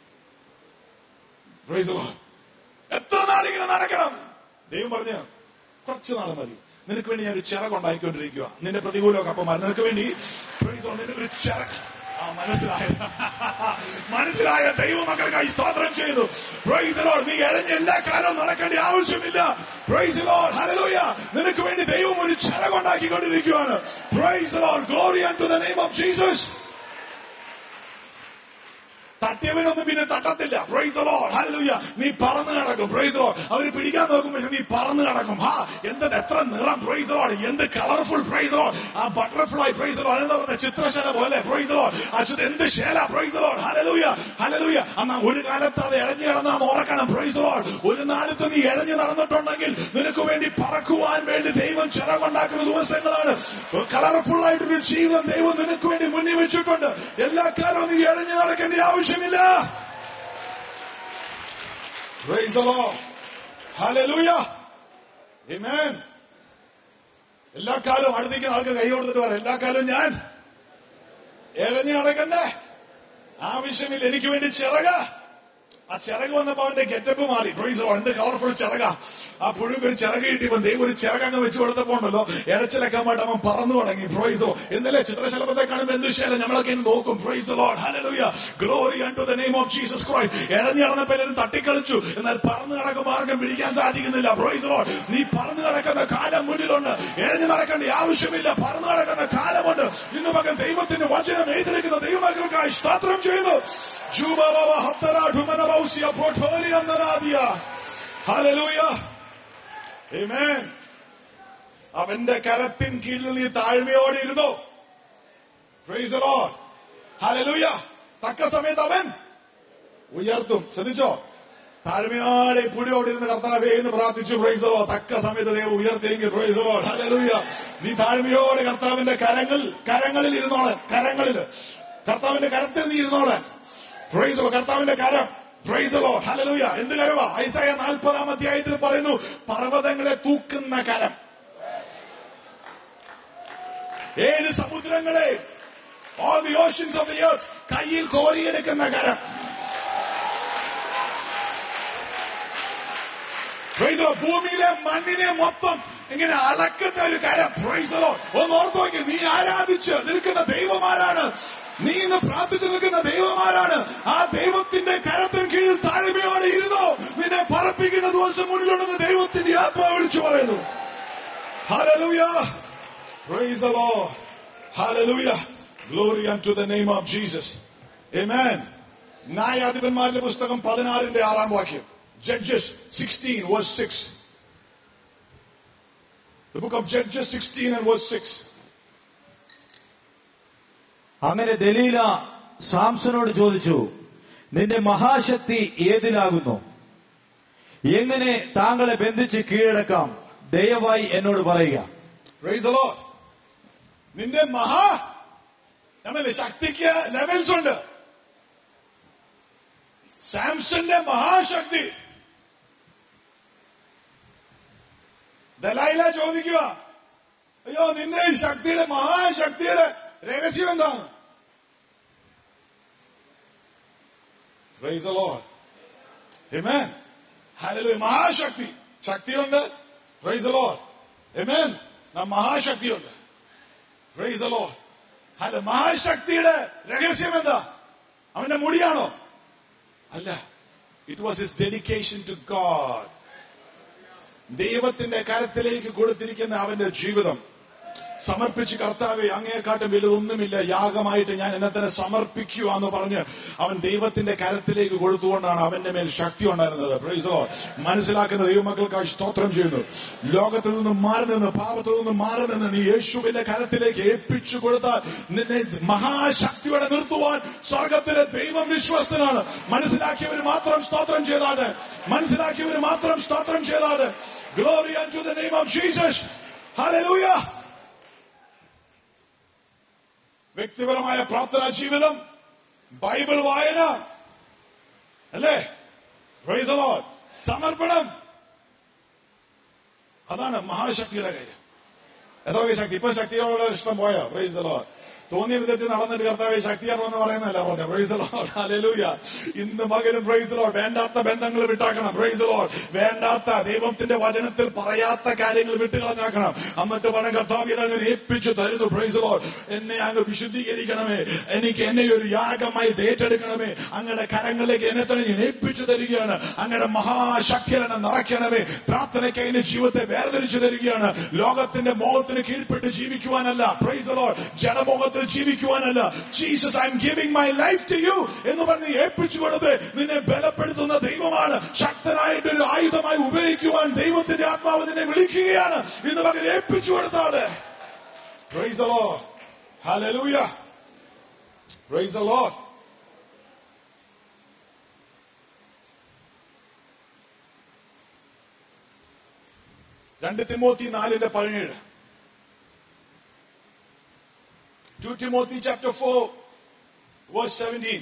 Praise the Lord. എത്ര നാളിങ്ങനെ നടക്കണം ദൈവം പറഞ്ഞു കുറച്ച് നാൾ മതി നിനക്ക് വേണ്ടി ഞാൻ ഒരു ചിറക് ഉണ്ടാക്കിക്കൊണ്ടിരിക്കുക നിന്റെ പ്രതികൂലമൊക്കെ അപ്പം മാറി നിനക്ക് വേണ്ടി praise the Lord, നിനക്ക് ഒരു ചിറക് ആ മനസ്സിലായ മനസ്സിലായ ദൈവമക്കൾക്കായി സ്തോത്രം ചെയ്തു Praise the Lord. നീ ഇഴഞ്ഞ എല്ലാ കാലവും നടക്കേണ്ട ആവശ്യമില്ല Praise the Lord. Hallelujah. നിനക്ക് വേണ്ടി ദൈവം ഒരു ചിറക് ഉണ്ടാക്കിക്കൊണ്ടിരിക്കുകയാണ് Praise the Lord. Glory unto the name of Jesus. തട്ടിയവനൊന്നും പിന്നെ തട്ടത്തില്ല പ്രൈസ് ലോഡ് ഹല്ലേലൂയ നീ പറന്ന് നടക്കും പ്രൈസ് ലോഡ് അവര് പിടിക്കാൻ നോക്കും പക്ഷെ നീ പറന്ന് നടക്കും ഹാ എന്ത് എത്ര നിറം പ്രൈസ് ലോഡ് എന്ത് കളർഫുൾ പ്രൈസ് ലോഡ് ആ ബട്ടർഫ്ലൈ പ്രൈസ് ലോഡ് എന്താ പറയുക ചിത്രശല പോലെ പ്രൈസ് ലോഡ് ആ ചിത്ര- എന്ത് ശേല പ്രൈസ് ലോഡ് ഹല്ലേലൂയ ഹല്ലേലൂയ അന്നാ ഒരു കാലത്ത് അത് ഇഴഞ്ഞു കിടന്നാ ഓർക്കണം പ്രൈസ് ലോഡ് ഒരു നാലത്ത് നീ ഇഴഞ്ഞു നടന്നിട്ടുണ്ടെങ്കിൽ നിനക്ക് വേണ്ടി പറക്കുവാൻ വേണ്ടി ദൈവം ചിറകുണ്ടാക്കുന്ന ദിവസങ്ങളാണ് കളർഫുൾ ആയിട്ടൊരു ജീവിതം ദൈവം നിനക്ക് വേണ്ടി മുന്നിൽ വെച്ചിട്ടുണ്ട് എല്ലാ കാലവും നീ ഇഴഞ്ഞു നടക്കേണ്ട ആവശ്യമില്ല Praise the Lord. Hallelujah. Amen. എല്ലാ കാലവും അടുത്തേക്ക് ആൾക്ക് കൈ കൊടുത്തിട്ട് പറയാം എല്ലാ കാലവും ഞാൻ ഇഴഞ്ഞു നടക്കണ്ടേ ആവശ്യമില്ല എനിക്ക് വേണ്ടി ചിറക ആ ചിറക് വന്നപ്പോ അവന്റെ ഗെറ്റപ്പ് മാറി പ്രൈസ് എന്ത് കളർഫുൾ ചിറക ആ പുഴുക്ക് ഒരു ചിറക് കിട്ടിയപ്പോ ദൈവം ഒരു ചിറക് അങ്ങ് വെച്ച് കൊടുത്തപ്പോ ഉണ്ടല്ലോ ഇടച്ചിലക്കാമായിട്ട് അവൻ പറന്നു തുടങ്ങി പ്രൈസോ എന്നല്ലേ ചിത്രശലഭത്തെ കാണുമ്പോൾ എന്ത് ശേലം നമ്മളൊക്കെ ഇന്ന് നോക്കും praise Lord hallelujah glory unto the name of Jesus Christ ഇഴഞ്ഞു നടന്നപ്പോ എല്ലാവരും തട്ടിക്കളിച്ചു എന്നാൽ പറന്നു നടക്കുമ്പോൾ ആർക്കും പിടിക്കാൻ സാധിക്കുന്നില്ല പ്രൈസ് ലോഡ് നീ പറന്നു നടക്കുന്ന കാലം മുന്നിലുണ്ട് ഇഴഞ്ഞു നടക്കേണ്ട ആവശ്യമില്ല പറന്നു നടക്കുന്ന കാലമുണ്ട് ഇന്ന് മകൻ ദൈവത്തിന്റെ വചനം ഏറ്റെടുക്കുന്ന ദൈവമക്കൾക്കായി സ്തോത്രം ചെയ്യുന്നു ജൂബാബാബ ഹത്തറ ഠുമനബൗസിയ പ്രോട്ടോലിയ നനാദിയ ഹല്ലേലൂയ Amen. അവന്റെ കരത്തിൻ കീഴിൽ നീ താഴ്മയോടെ ഇരുന്നോ Praise the Lord. Hallelujah. തക്ക സമയത്ത് അവൻ ഉയർത്തും ശ്രദ്ധിച്ചോ താഴ്മയോടെ പുടിയോടെ ഇരുന്ന് കർത്താവേ എന്ന് പ്രാർത്ഥിച്ചു പ്രൈസലോ തക്ക സമയത്ത് ദൈവം ഉയർത്തിയെങ്കിൽ പ്രൈസലോ ഹല്ലേലൂയ നീ താഴ്മയോടെ കർത്താവിന്റെ കരങ്ങൾ കരങ്ങളിൽ ഇരുന്നോളൻ കരങ്ങളിൽ കർത്താവിന്റെ കരത്തിൽ നീ ഇരുന്നോളൻ പ്രൈസലോ കർത്താവിന്റെ കരം പ്രൈസലോ ഹല്ലേലൂയ എന്ത് കരവാ ഐസായ നാൽപ്പതാം അധ്യായത്തിൽ പറയുന്നു പർവ്വതങ്ങളെ തൂക്കുന്ന കരം ഏഴ് സമുദ്രങ്ങളെ all the oceans of the earth കയ്യിൽ കോരിയെടുക്കുന്ന കരം പ്രൈസോ ഭൂമിയിലെ മണ്ണിനെ മൊത്തം ഇങ്ങനെ അളക്കുന്ന ഒരു കരം പ്രൈസലോ ഒന്ന് ഓർത്തു നോക്കി നീ ആരാധിച്ച് നിൽക്കുന്ന ദൈവമാരാണ് നീ ഇന്ന് പ്രാർത്ഥിച്ചു നിൽക്കുന്ന ദൈവമാരാണ് ആ ദൈവത്തിന്റെ കരത്തിന് കീഴിൽ താഴ്മയോടെ ഇരുന്നോ നിന്നെ പറപ്പിക്കുന്ന ദിവസം മുന്നിലുണ്ടെന്ന് ദൈവത്തിന്റെ ആത്മാവ് വിളിച്ചു പറയുന്നു Hallelujah. Praise the Lord. Hallelujah. Glory unto the name of Jesus. Amen. ന്യായാധിപന്മാരുടെ പുസ്തകം പതിനാറിന്റെ ആറാം വാക്യം Judges sixteen verse six The book of Judges 16 and verse 6. അങ്ങനെ ദലീല സാംസനോട് ചോദിച്ചു നിന്റെ മഹാശക്തി ഏതിലാകുന്നു എങ്ങനെ താങ്കളെ ബന്ധിച്ച് കീഴടക്കാം ദയവായി എന്നോട് പറയുക Praise the Lord. നിന്റെ മഹാ നമ്മളെ ശക്തിക്ക് ലെവൽസ് ഉണ്ട് സാംസന്റെ മഹാശക്തി ദലൈല ചോദിക്കുക അയ്യോ നിന്റെ ഈ ശക്തിയുടെ മഹാശക്തിയുടെ രഹസ്യം എന്താണ് Praise the Lord. Amen. Hallelujah. മഹാശക്തി ശക്തിയുണ്ട് Praise the Lord. Amen. നാം മഹാശക്തിയുണ്ട് Praise the Lord. അല്ല മഹാശക്തിയുടെ രഹസ്യം എന്താ അവന്റെ മുടിയാണോ അല്ല it was his dedication to God ദൈവത്തിന്റെ കരത്തിലേക്ക് കൊടുത്തിരിക്കുന്ന അവന്റെ ജീവിതം സമർപ്പിച്ച് കർത്താവെ അങ്ങേക്കാട്ടും വലുതൊന്നുമില്ല യാഗമായിട്ട് ഞാൻ എന്നെ തന്നെ സമർപ്പിക്കുക എന്ന് പറഞ്ഞ് അവൻ ദൈവത്തിന്റെ കരത്തിലേക്ക് കൊടുത്തുകൊണ്ടാണ് അവന്റെ മേൽ ശക്തി ഉണ്ടായിരുന്നത് Praise the Lord. മനസ്സിലാക്കുന്ന ദൈവമക്കൾക്കായി സ്തോത്രം ചെയ്യുന്നു ലോകത്തിൽ നിന്ന് മാറി നിന്ന് പാപത്തിൽ നിന്ന് മാറി നിന്ന് നീ യേശുവിന്റെ കരത്തിലേക്ക് ഏൽപ്പിച്ചു കൊടുത്താൽ നിന്നെ മഹാശക്തിയോടെ നിർത്തുവാൻ സ്വർഗത്തിലെ ദൈവം വിശ്വസ്തനാണ് മനസ്സിലാക്കിയവർ മാത്രം സ്തോത്രം ചെയ്താട് മനസ്സിലാക്കിയവർ മാത്രം സ്തോത്രം ചെയ്താട് glory to the name of Jesus hallelujah വ്യക്തിപരമായ പ്രാർത്ഥനാ ജീവിതം ബൈബിൾ വായന അല്ലേ Praise the Lord. സമർപ്പണം അതാണ് മഹാശക്തിയുടെ കാര്യം എത്ര ശക്തി ഇപ്പൊ ശക്തിയോട് ഇഷ്ടം പോയോ പ്രൈസ് the Lord. തോന്നിയ വിധത്തിൽ നടന്നിട്ട് കർത്താവ് ശക്തിയാണോ എന്ന് പറയുന്നല്ല പറഞ്ഞ പ്രൈസ് ലോഡ് ഹല്ലേലൂയ ഇന്ന് മകനും പ്രൈസ് ലോഡ് വേണ്ടാത്ത ബന്ധങ്ങൾ വിട്ടാക്കണം പ്രൈസ് ലോഡ് വേണ്ടാത്ത ദൈവത്തിന്റെ വചനത്തിൽ പറയാത്ത കാര്യങ്ങൾ വിട്ടുകളഞ്ഞാക്കണം എന്നിട്ട് പണം കർത്താവ് ഇതങ്ങ് ഏൽപ്പിച്ചു തരുന്നു പ്രൈസ് ലോഡ് എന്നെ അങ്ങ് വിശുദ്ധീകരിക്കണമേ എനിക്ക് എന്നെ ഒരു യാഗമായി ഏറ്റെടുക്കണമേ അങ്ങയുടെ കരങ്ങളിലേക്ക് എന്നെ തന്നെ ഞാൻ ഏൽപ്പിച്ചു തരികയാണ് അങ്ങയുടെ മഹാശക്തിയിൽ എന്നെ നിറയ്ക്കണമേ പ്രാർത്ഥനയ്ക്ക് എന്റെ ജീവിതത്തെ വേർതിരിച്ചു തരികയാണ് ലോകത്തിന്റെ മോഹത്തിന് കീഴ്പ്പെട്ട് ജീവിക്കുവാനല്ല പ്രൈസ് ലോഡ് ജനമോഹത്തിൽ ജീവിക്കുവാനല്ല Jesus I am giving my life to you എന്ന് പറഞ്ഞ് ഏൽപ്പിച്ചു കൊടുത്ത് നിന്നെ ബലപ്പെടുത്തുന്ന ദൈവമാണ് ശക്തനായിട്ട് ഒരു ആയുധമായി ഉപയോഗിക്കുവാൻ ദൈവത്തിന്റെ ആത്മാവ് നിന്നെ വിളിക്കുകയാണ് എന്ന് പറഞ്ഞ് ഏൽപ്പിച്ചു കൊടുത്താണ് praise the Lord. Hallelujah. Praise the Lord. രണ്ട് തിമോത്തി നാലിന്റെ പതിനേഴ് two Timothy chapter four verse seventeen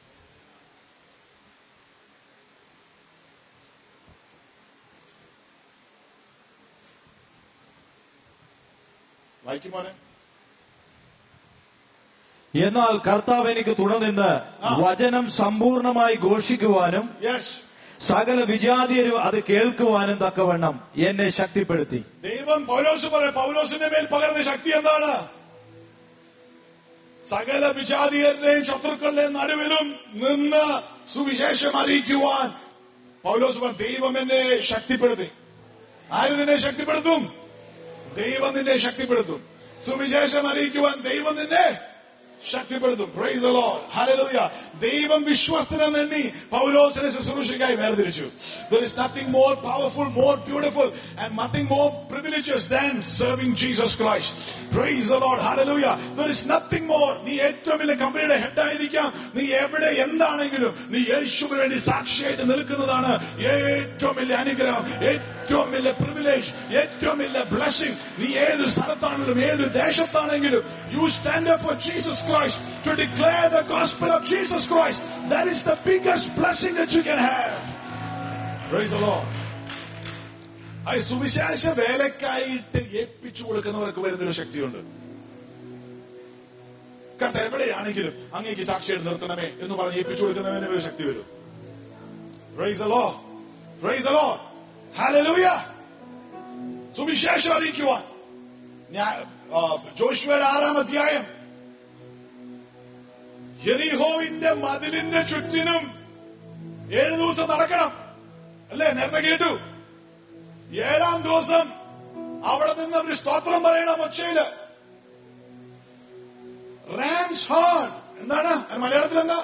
വായിക്കുമോനെ എന്നാൽ കർത്താവ് എനിക്ക് തുണനിന്ന് ആ. വചനം സമ്പൂർണമായി ഘോഷിക്കുവാനും യെസ് സകല വിജാതിയരും അത് കേൾക്കുവാനും തക്കവണ്ണം എന്നെ ശക്തിപ്പെടുത്തി ദൈവം പൗലോസ് പറയും പൗലോസിന്റെ മേൽ പകർന്ന ശക്തി എന്താണ് സകല വിജാതീയരുടെയും ശത്രുക്കളുടെയും നടുവിലും നിന്ന് സുവിശേഷം അറിയിക്കുവാൻ പൗലോസ് പറഞ്ഞു ദൈവം എന്നെ ശക്തിപ്പെടുത്തി ആര് നിന്നെ ശക്തിപ്പെടുത്തും ദൈവം നിന്നെ ശക്തിപ്പെടുത്തും സുവിശേഷം അറിയിക്കുവാൻ ദൈവം നിന്നെ ശക്തിപ്പെടുത്തും പ്രൈസ് ലോഡ് ഹല്ലേലൂയ ദൈവം വിശ്വസ്തനെന്ന് എണ്ണി പൗലോസിനെ ശുശ്രൂഷയ്ക്കായി വേർതിരിച്ചു there is nothing more powerful more beautiful and nothing more privileges than serving Jesus Christ praise Lord hallelujah there is nothing more നീ ഏറ്റവും വലിയ കമ്പനിയുടെ ഹെഡ് ആയിരിക്കാം നീ എവിടെ എന്താണെങ്കിലും നീ യേശുവിന് വേണ്ടി സാക്ഷിയായിട്ട് നിൽക്കുന്നതാണ് ഏറ്റവും വലിയ അനുഗ്രഹം ഏറ്റവും വലിയ പ്രിവിലേജ് ഏറ്റവും വലിയ ബ്ലെസ്സിംഗ് നീ ഏത് സ്ഥലത്താണെങ്കിലും ഏത് ദേശത്താണെങ്കിലും you stand for Jesus Christ to declare the gospel of Jesus Christ that is the biggest blessing that you can have praise the Lord ആ സുവിശേഷ വേലക്കായിട്ട് ഏൽപ്പിച്ചു കൊടുക്കുന്നവർക്ക് വരുന്നൊരു ശക്തിയുണ്ട് കത്ത എവിടെയാണെങ്കിലും അങ്ങേക്ക് സാക്ഷിയായിട്ട് നിർത്തണമേ എന്ന് പറഞ്ഞ് ഏൽപ്പിച്ചു കൊടുക്കുന്നവന് ഒരു ശക്തി വരും praise the Lord praise the Lord hallelujah സുവിശേഷം അറിയിക്കുവാൻ ഞാൻ ആ, ജോഷുവയുടെ ആറാം അധ്യായം യെരിഹോവിന്റെ മതിലിന്റെ ചുറ്റിനും ഏഴ് ദിവസം നടക്കണം അല്ലേ നേരത്തെ കേട്ടു ഏഴാം ദിവസം അവിടെ നിന്ന് ഒരു സ്തോത്രം പറയണം ഒച്ചയില് റാംസ് ഹോൺ എന്താണ് അത് മലയാളത്തിൽ എന്താ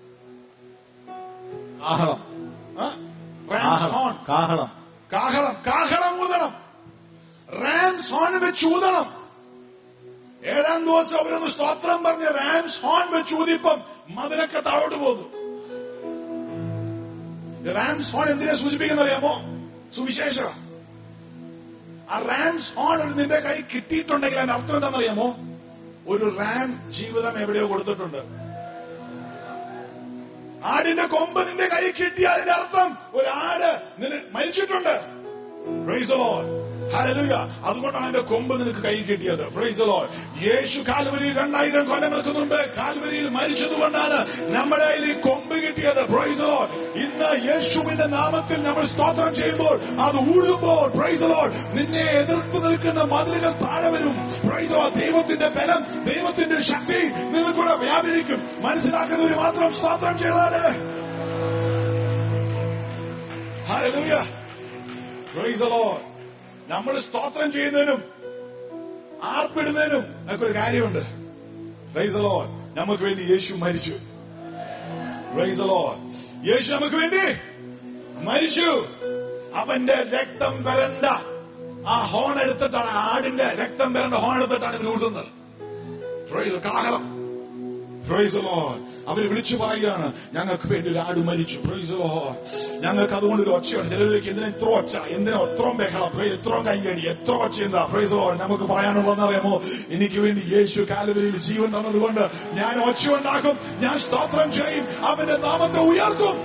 കാഹളം റാംസ് ഹോൺ കാഹളം കാഹളം കാഹളം കാഹളം ഊതണം റാംസ് ഹോൺ വെച്ച് ഊതണം ഏഴാം ദിവസം അവരൊന്ന് സ്തോത്രം പറഞ്ഞ് റാംസ് ഹോൺ വെച്ച് ഊതിപ്പം മതിലൊക്കെ താഴോട്ട് പോകുന്നു റാംസ് ഹോൺ എന്തിനെ സൂചിപ്പിക്കുന്ന അറിയാമോ സുവിശേഷ ആ റാംസ് ഹോൺ ഒരു നിന്റെ കൈ കിട്ടിയിട്ടുണ്ടെങ്കിൽ അതിന്റെ അർത്ഥം എന്താണെന്നറിയാമോ ഒരു റാം ജീവിതം എവിടെയോ കൊടുത്തിട്ടുണ്ട് ആടിന്റെ കൊമ്പ് നിന്റെ കൈ കിട്ടിയ അതിന്റെ അർത്ഥം ഒരു ആട് നിന് മരിച്ചിട്ടുണ്ട് Praise the Lord. Hallelujah. അതുകൊണ്ടാണ് അതിന്റെ കൊമ്പ് നിനക്ക് കൈ കിട്ടിയത് Praise the Lord. യേശു കാൽവരി രണ്ടായിരം കൊല്ലങ്ങൾക്ക് മുമ്പ് കാൽവരിയിൽ മരിച്ചതുകൊണ്ടാണ് നമ്മുടെ കയ്യിൽ ഈ കൊമ്പ് കിട്ടിയത് Praise the Lord. ഇന്ന് യേശുവിന്റെ നാമത്തിൽ നമ്മൾ സ്തോത്രം ചെയ്യുമ്പോൾ അത് ഊഴുമ്പോൾ Praise the Lord. നിന്നെ എതിർത്ത് നിൽക്കുന്ന മതിലുകൾ താഴെ വരും Praise the Lord. ദൈവത്തിന്റെ ബലം ദൈവത്തിന്റെ ശക്തി നിങ്ങൾക്കൂടെ വ്യാപരിക്കും മനസ്സിലാക്കുന്നവർ മാത്രം സ്തോത്രം ചെയ്താണ് Hallelujah. Praise the Lord. നമ്മൾ സ്തോത്രം ചെയ്യുന്നതിനും ആർപ്പിടുന്നതിനും ഒക്കെ ഒരു കാര്യമുണ്ട് Praise the Lord. നമുക്ക് വേണ്ടി യേശു മരിച്ചു Praise the Lord. യേശു നമുക്ക് വേണ്ടി മരിച്ചു അവന്റെ രക്തം വരണ്ട ആ ഹോൺ എടുത്തിട്ടാണ് ആടിന്റെ രക്തം വരണ്ട ഹോൺ എടുത്തിട്ടാണ് ഇവർ ഊതുന്നത് Praise the- കാഹളം Praise the Lord. അവര് വിളിച്ചു പറയുകയാണ് ഞങ്ങൾക്ക് വേണ്ടി ഒരു ആട് മരിച്ചു Praise the Lord. ഞങ്ങൾക്ക് അതുകൊണ്ട് ഒരു ഒച്ചയുണ്ട് ചിലരിലേക്ക് എന്തിനാ ഇത്ര ഒച്ച എന്തിനാ എത്രയും ബഹളം Praise- എത്രയും കയ്യടി എത്ര ഒച്ച എന്താ പ്രൈസ് Lord. നമുക്ക് പറയാനുള്ളതെന്ന് അറിയാമോ എനിക്ക് വേണ്ടി യേശു കാലുവരിയിൽ ജീവൻ തന്നതുകൊണ്ട് ഞാൻ ഒച്ച ഉണ്ടാക്കും ഞാൻ സ്തോത്രം ചെയ്യും അവന്റെ നാമത്തെ ഉയർക്കും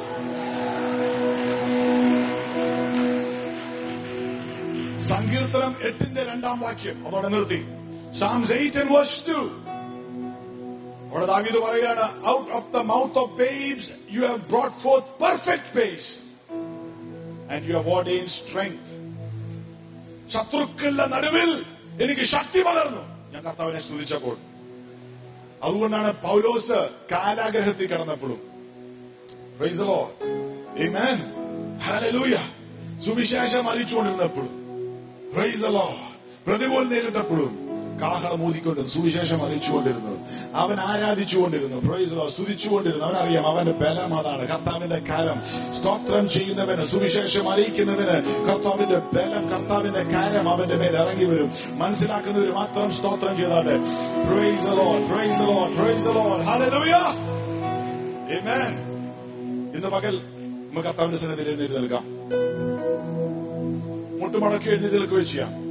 സങ്കീർത്തനം എട്ടിന്റെ രണ്ടാം വാക്യം അതോടെ നിർത്തി Psalms eight and verse two അവിടെ ദാവീദ് പറയാണ് out of the mouth of babes you have brought forth perfect praise and you have ordain strength ശത്രുക്കളുടെ നടുവിൽ എനിക്ക് ശക്തി പകർന്നു ഞാൻ കർത്താവിനെ സ്തുതിച്ചപ്പോൾ അതുകൊണ്ടാണ് പൗലോസ് കാലാഗ്രഹത്തിൽ കിടന്നപ്പോഴും Praise the Lord. Amen. Hallelujah. സുവിശേഷം അറിയിച്ചുകൊണ്ടിരുന്നപ്പോഴും Praise the Lord. പ്രതികൂലം നേരിട്ടപ്പോഴും കാഹളം ഊതിക്കൊണ്ട് സുവിശേഷം അറിയിച്ചുകൊണ്ടിരുന്നു അവൻ ആരാധിച്ചുകൊണ്ടിരുന്നു പ്രൈസ് Lord. സ്തുതിച്ചുകൊണ്ടിരുന്നു അവനറിയാം അവന്റെ ബലം അതാണ് കർത്താവിന്റെ കാലം സ്തോത്രം ചെയ്യുന്നവന് സുവിശേഷം അറിയിക്കുന്നവന് കർത്താവിന്റെ ബലം കർത്താവിന്റെ കാലം അവന്റെ മേൽ ഇറങ്ങി വരും മനസ്സിലാക്കുന്നവർ മാത്രം സ്തോത്രം ചെയ്താട്ടെ praise the Lord. Praise the Lord. Praise the Lord. Hallelujah. Amen. ഇന്ന് പകൽ നമുക്ക് കർത്താവിന്റെ സന്നിധിയിൽ എഴുന്നേറ്റ് നിൽക്കാം മുട്ടുമടക്കി എഴുന്നേറ്റ് നിൽക്കുകയും ചെയ്യാം